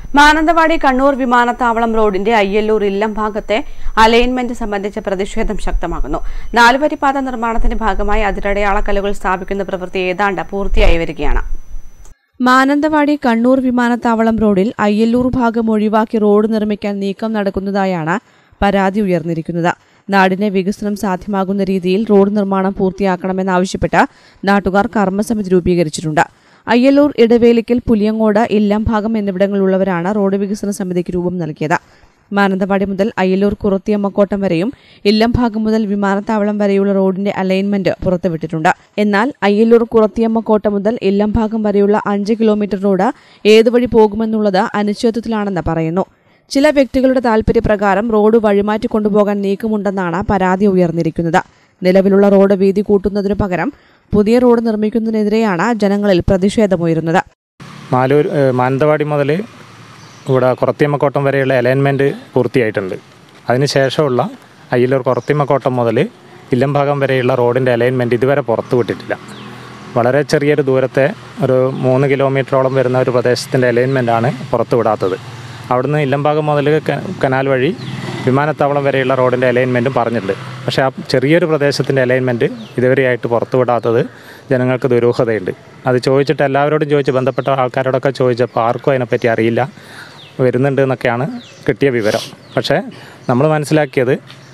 മാനന്തവാടി കണ്ണൂർ വിമാനത്താവളം റോഡിന്റെ അയ്യല്ലൂർ ഇല്ലം ഭാഗത്തെ അലൈൻമെന്റ് സംബന്ധിച്ച പ്രതിഷേധം ശക്തമാകുന്നു നാലുവരിപ്പാത നിർമ്മാണത്തിന്റെ ഭാഗമായി അതിരടയാളക്കല്ലുകൾ സ്ഥാപിക്കുന്ന പ്രവൃത്തി ഏതാണ്ട് പൂർത്തിയായി വരികയാണ് മാനന്തവാടി കണ്ണൂർ വിമാനത്താവളം റോഡിൽ അയ്യല്ലൂർ ഭാഗം ഒഴിവാക്കി റോഡ് നിർമ്മിക്കാൻ നീക്കം നടക്കുന്നതായാണ് പരാതി ഉയർന്നിരിക്കുന്നത് നാടിന്റെ വികസനം സാധ്യമാകുന്ന രീതിയിൽ റോഡ് നിർമ്മാണം പൂർത്തിയാക്കണമെന്നാവശ്യപ്പെട്ട് നാട്ടുകാർ കർമ്മസമിതി രൂപീകരിച്ചിട്ടുണ്ട് അയ്യല്ലൂർ ഇടവേലിക്കൽ പുലിയങ്ങോട് ഇല്ലം ഭാഗം എന്നിവിടങ്ങളിലുള്ളവരാണ് റോഡ് വികസന സമിതിക്ക് രൂപം നൽകിയത് മാനന്തവാടി മുതൽ അയ്യല്ലൂർ കുറത്തിയമ്മക്കോട്ടം വരെയും ഇല്ലം ഭാഗം മുതൽ വിമാനത്താവളം വരെയുള്ള റോഡിന്റെ അലൈൻമെന്റ് പുറത്തുവിട്ടിട്ടുണ്ട് എന്നാൽ അയ്യല്ലൂർ കുറത്തിയമ്മക്കോട്ട മുതൽ ഇല്ലം ഭാഗം വരെയുള്ള അഞ്ച് കിലോമീറ്റർ റോഡ് ഏതുവഴി പോകുമെന്നുള്ളത് അനിശ്ചിതത്വത്തിലാണെന്ന് പറയുന്നു ചില വ്യക്തികളുടെ താൽപര്യപ്രകാരം റോഡ് വഴിമാറ്റി കൊണ്ടുപോകാൻ നീക്കമുണ്ടെന്നാണ് പരാതി ഉയർന്നിരിക്കുന്നത് നിലവിലുള്ള റോഡ് വീതി കൂട്ടുന്നതിനു പകരം പുതിയ റോഡ് നിർമ്മിക്കുന്നതിനെതിരെയാണ് ജനങ്ങളിൽ പ്രതിഷേധമുയരുന്നത് മാലൂർ ഏഹ് മാനന്തവാടി മുതൽ ഇവിടെ കുറത്തിയമ്മക്കോട്ടം വരെയുള്ള അലൈൻമെൻറ്റ് പൂർത്തിയായിട്ടുണ്ട് അതിനുശേഷമുള്ള അയ്യലൂർ കുറത്തിയമ്മക്കോട്ടം മുതൽ ഇല്ലംഭാഗം വരെയുള്ള റോഡിൻ്റെ അലൈൻമെൻറ്റ് ഇതുവരെ പുറത്തു വിട്ടിട്ടില്ല വളരെ ചെറിയൊരു ദൂരത്തെ ഒരു മൂന്ന് കിലോമീറ്ററോളം വരുന്ന ഒരു പ്രദേശത്തിൻ്റെ അലൈൻമെൻറ്റാണ് പുറത്തു വിടാത്തത് അവിടുന്ന് ഇല്ലംഭാഗം മുതൽ ക- കനാൽ വഴി വിമാനത്താവളം വരെയുള്ള റോഡിൻ്റെ അലൈൻമെൻറ്റും പറഞ്ഞിട്ടുണ്ട് പക്ഷേ ആ ചെറിയൊരു പ്രദേശത്തിൻ്റെ അലൈൻമെൻറ്റ് ഇതുവരെയായിട്ട് പുറത്തു വിടാത്തത് ജനങ്ങൾക്ക് ദുരൂഹതയുണ്ട് അത് ചോദിച്ചിട്ട് എല്ലാവരോടും ചോദിച്ച് ബന്ധപ്പെട്ട ആൾക്കാരോടൊക്കെ ചോദിച്ചപ്പോൾ ആർക്കും അതിനെപ്പറ്റി അറിയില്ല വരുന്നുണ്ട് എന്നൊക്കെയാണ് കിട്ടിയ വിവരം പക്ഷേ നമ്മൾ മനസ്സിലാക്കിയത്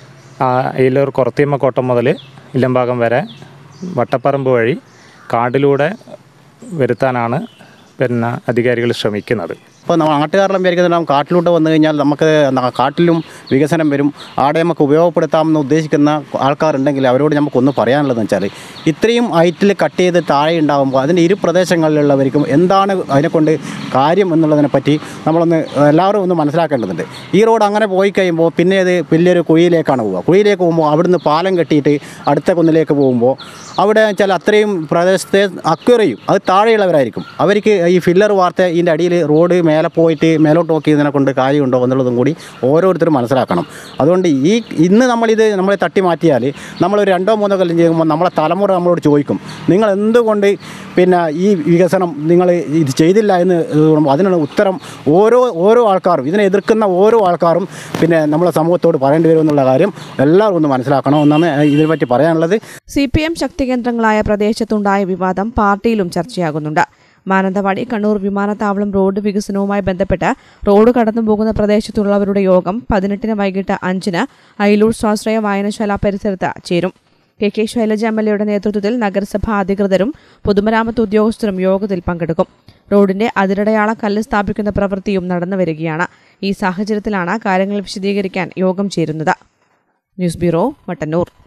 ആ അയ്യലൂർ കുറത്തിയമ്മക്കോട്ടം മുതൽ ഇല്ലംഭാഗം വരെ വട്ടപ്പറമ്പ് വഴി കാടിലൂടെ വരുത്താനാണ് പിന്നെ അധികാരികൾ ശ്രമിക്കുന്നത് ഇപ്പോൾ നമ്മൾ നാട്ടുകാരെല്ലാം വിചാരിക്കുന്നുണ്ടാവും കാട്ടിലോട്ട് വന്നു കഴിഞ്ഞാൽ നമുക്ക് ന- കാട്ടിലും വികസനം വരും ആടെ നമുക്ക് ഉപയോഗപ്പെടുത്താമെന്ന് ഉദ്ദേശിക്കുന്ന ആൾക്കാരുണ്ടെങ്കിൽ അവരോട് നമുക്കൊന്ന് പറയാനുള്ളതെന്ന് വെച്ചാൽ ഇത്രയും ഹൈറ്റിൽ കട്ട് ചെയ്ത് താഴെ ഉണ്ടാകുമ്പോൾ അതിൻ്റെ ഇരു പ്രദേശങ്ങളിലുള്ളവർക്കും എന്താണ് അതിനെക്കൊണ്ട് കാര്യം എന്നുള്ളതിനെ പറ്റി നമ്മളൊന്ന് എല്ലാവരും ഒന്ന് മനസ്സിലാക്കേണ്ടതുണ്ട് ഈ റോഡ് അങ്ങനെ പോയി കഴിയുമ്പോൾ പിന്നെ അത് വലിയൊരു കുഴിയിലേക്കാണ് പോവുക കുഴിയിലേക്ക് പോകുമ്പോൾ അവിടുന്ന് പാലം കെട്ടിയിട്ട് അടുത്ത കുന്നിലേക്ക് പോകുമ്പോൾ അവിടെ വെച്ചാൽ അത്രയും പ്രദേശത്തെ അക്വറിയും അത് താഴെയുള്ളവരായിരിക്കും അവർക്ക് ഈ ഫില്ലർ വാർത്ത ഇതിൻ്റെ അടിയിൽ റോഡ് മേലെ പോയിട്ട് മേലോട്ട് നോക്കി ഇതിനെ കൊണ്ട് കാര്യമുണ്ടോ എന്നുള്ളതും കൂടി ഓരോരുത്തരും മനസ്സിലാക്കണം അതുകൊണ്ട് ഈ ഇന്ന് നമ്മളിത് നമ്മൾ തട്ടി മാറ്റിയാൽ നമ്മളൊരു രണ്ടോ മൂന്നോ കൊല്ലം ചെയ്യുമ്പോൾ നമ്മളെ തലമുറ നമ്മളോട് ചോദിക്കും നിങ്ങൾ എന്തുകൊണ്ട് പിന്നെ ഈ വികസനം നിങ്ങൾ ഇത് ചെയ്തില്ല എന്ന് പറയുമ്പോൾ അതിനുള്ള ഉത്തരം ഓരോ ഓരോ ആൾക്കാരും ഇതിനെ എതിർക്കുന്ന ഓരോ ആൾക്കാരും പിന്നെ നമ്മളെ സമൂഹത്തോട് പറയേണ്ടി വരുമെന്നുള്ള കാര്യം എല്ലാവരും ഒന്ന് മനസ്സിലാക്കണം എന്നാണ് ഇതിനെപ്പറ്റി പറയാനുള്ളത് സി പി എം ശക്തികേന്ദ്രങ്ങളായ പ്രദേശത്തുണ്ടായ വിവാദം പാർട്ടിയിലും ചർച്ചയാകുന്നുണ്ട് മാനന്തവാടി കണ്ണൂർ വിമാനത്താവളം റോഡ് വികസനവുമായി ബന്ധപ്പെട്ട് റോഡ് കടന്നുപോകുന്ന പ്രദേശത്തുള്ളവരുടെ യോഗം പതിനെട്ടിന് വൈകിട്ട് അഞ്ചിന് അയിലൂർ സ്വാശ്രയ വായനശാല പരിസരത്ത് ചേരും K K Shailaja M L എയുടെ നേതൃത്വത്തിൽ നഗരസഭാ അധികൃതരും പൊതുമരാമത്ത് ഉദ്യോഗസ്ഥരും യോഗത്തിൽ പങ്കെടുക്കും റോഡിന്റെ അതിരടയാള കല്ല് സ്ഥാപിക്കുന്ന പ്രവൃത്തിയും നടന്നു വരികയാണ് ഈ സാഹചര്യത്തിലാണ് കാര്യങ്ങൾ വിശദീകരിക്കാൻ യോഗം ചേരുന്നത് ന്യൂസ് ബ്യൂറോ മട്ടന്നൂർ